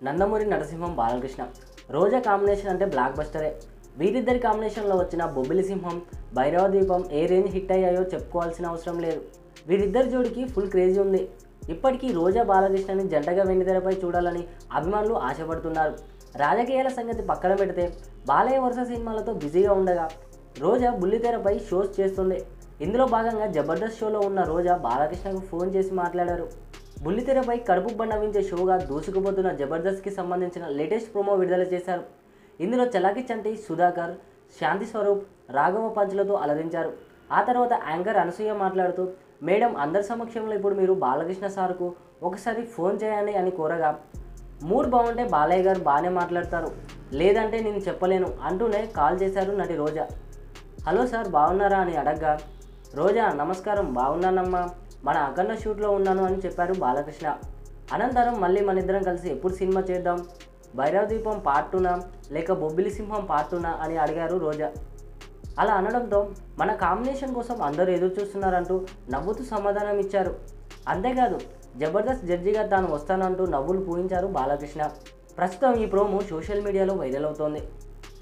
Nandamuri Narasimham Balakrishna Roja combination అంటే block బస్టరే వీరిద్దరి కాంబినేషన్లో వచ్చిన బొబ్బిలి సింహం భైరవ దీపం ఏ రేంజ్ హిట్ అయ్యాయో చెప్పుకోవాల్సిన అవసరం లేదు వీరిద్దరి జోడికి ఫుల్ క్రేజీ ఉంది ఇప్పటికీ రోజా బాలకృష్ణని జంటగా వెండితెరపై చూడాలని అభిమానులు ఆశపడుతున్నారు రాజకీయాల సంగతి పక్కన పెడితే బాలయ్య వరుస సినిమాలతో బిజీగా ఉండగా రోజా బుల్లితెరపై షోస్ చేస్తుంది ఇందులో భాగంగా జబర్దస్త్ షోలో ఉన్న రోజా బాలకృష్ణకు ఫోన్ చేసి మాట్లాడారు బుల్లితెరపై కడుపు బండవించే షోగా దూసుకుపోతున్న జబర్దస్త్కి సంబంధించిన లేటెస్ట్ ప్రోమో విడుదల చేశారు ఇందులో చలాకి చంటి సుధాకర్ శాంతి స్వరూప్ రాఘవ పంచులతో అలరించారు ఆ తర్వాత యాంకర్ అనసూయ మాట్లాడుతూ మేడం అందరి సమక్షంలో ఇప్పుడు మీరు బాలకృష్ణ సార్కు ఒకసారి ఫోన్ చేయండి అని కోరగా మూడ్ బాగుంటే బాలయ్య గారు బాగానే మాట్లాడతారు లేదంటే నేను చెప్పలేను అంటూనే కాల్ చేశారు నటి రోజా హలో సార్ బాగున్నారా అని అడగ్గా రోజా నమస్కారం బాగున్నానమ్మా మన అఖండ షూట్లో ఉన్నాను అని చెప్పారు బాలకృష్ణ అనంతరం మళ్ళీ మన ఇద్దరం కలిసి ఎప్పుడు సినిమా చేద్దాం భైరవ దీపం పార్ట్ టూనా లేక బొబ్బిలి సింహం పార్ట్ టూనా అని అడిగారు రోజా అలా అనడంతో మన కాంబినేషన్ కోసం అందరూ ఎదురు చూస్తున్నారంటూ నవ్వుతూ సమాధానం ఇచ్చారు అంతేకాదు జబర్దస్త్ జడ్జిగా తాను వస్తానంటూ నవ్వులు పూయించారు బాలకృష్ణ ప్రస్తుతం ఈ ప్రోమో సోషల్ మీడియాలో వైరల్ అవుతోంది